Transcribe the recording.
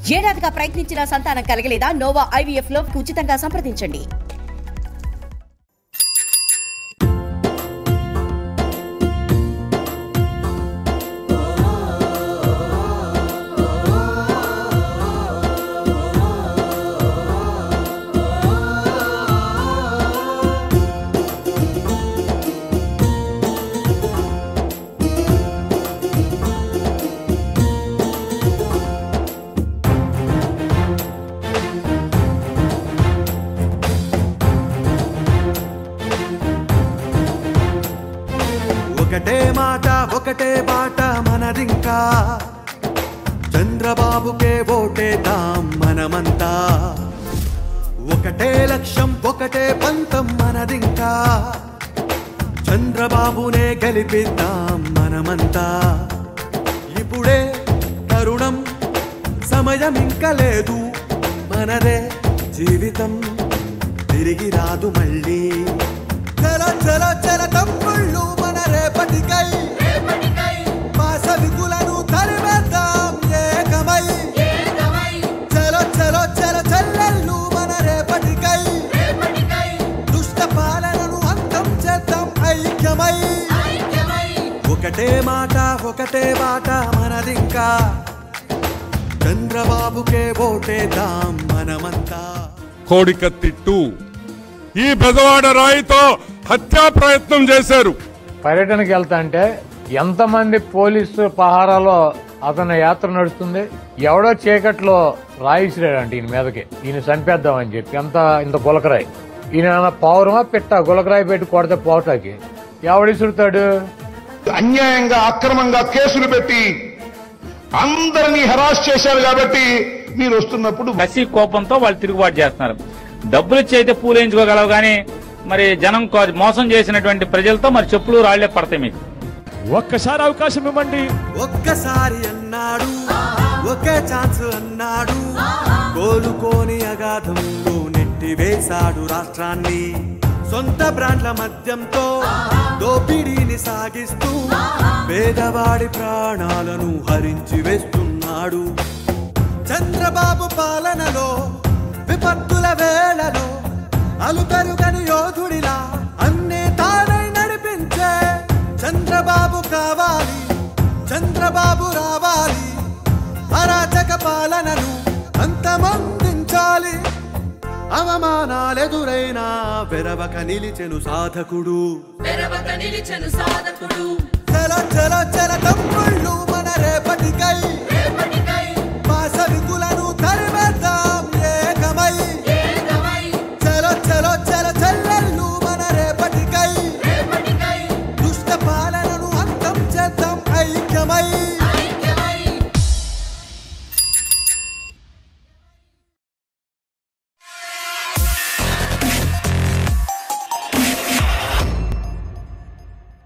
ఏడాదిగా ప్రయత్నించిన సంతానం కలగలేదా Nova IVF లో ఉచితంగా సంప్రదించండి ఒకటే మాట ఒకటే బాట మనదింకా చంద్రబాబుకే ఓటేద్దాం మనమంతా ఒకటే లక్ష్యం ఒకటే పంతం మనదింకా చంద్రబాబునే గెలిపిద్దాం మనమంతా ఇప్పుడే తరుణం సమయం ఇంకా లేదు మనదే జీవితం తిరిగి రాదు మళ్ళీ చల చల చల తమ్ముళ్ళు మన రేపటికై పాస విధులను తరిమేద్దాం ఏకమై చలో చలో చల చెల్లెళ్ళు మన రేపటికై దుష్ట పాలనను అంతం చేద్దాం ఐక్యమై ఒకటే మాట ఒకటే బాట మనదింకా చంద్రబాబుకే ఓటేద్దాం మనమంతా కోడికత్తి టూ ఈ బెజవాడ రాయితో హత్యా ప్రయత్నం చేశారు పర్యటనకి వెళ్తా అంటే ఎంతమంది పోలీసు పహారాలో అతని యాత్ర నడుస్తుంది ఎవడో చీకట్లో రాయిసిరాడంట ఈయన మీదకి ఈయన చంపేద్దామని చెప్పి ఎంత ఇంత గులకరాయి ఈయన ఏమన్నా పౌరమా పెట్ట గులకరాయి పెట్టి కొడితే పోటాకి ఎవడిసురుతాడు అన్యాయంగా అక్రమంగా కేసులు పెట్టి అందరినీ హెరాస్ చేశారు కాబట్టి మీరు వస్తున్నప్పుడు కసి కోపంతో వాళ్ళు తిరుగుబాటు చేస్తున్నారు డబ్బులు ఇచ్చి అయితే పూలేయించుకోగలవు కానీ మరి జనం కో- మోసం చేసినటువంటి ప్రజలతో మరి చెప్పులు రాళ్లే పడతాయి మీకు ఒక్కసారి అవకాశం ఇవ్వండి ఒక్కసారి అన్నాడు ఒకే ఛాన్స్ అన్నాడు కోలుకోని అగాధంలో నెట్టి వేశాడు రాష్ట్రాన్ని సొంత బ్రాండ్ల మద్యంతో దోపిడీని సాగిస్తూ పేదవాడి ప్రాణాలను హరించి వేస్తున్నాడు చంద్రబాబు పాలనలో విపత్తుల వేళలో అలుపెరుగని యోధుడిలా అన్ని తానై నడిపించే చంద్రబాబు కావాలి చంద్రబాబు రావాలి అరాచక పాలనను అంతమొందించాలి అవమానాలెదురైనా వెరవక నిలిచెను సాధకుడు వెరవక నిలిచెను సాధకుడు చల చల చల తమ్ముళ్ళు మన రేపటికై రేపటికై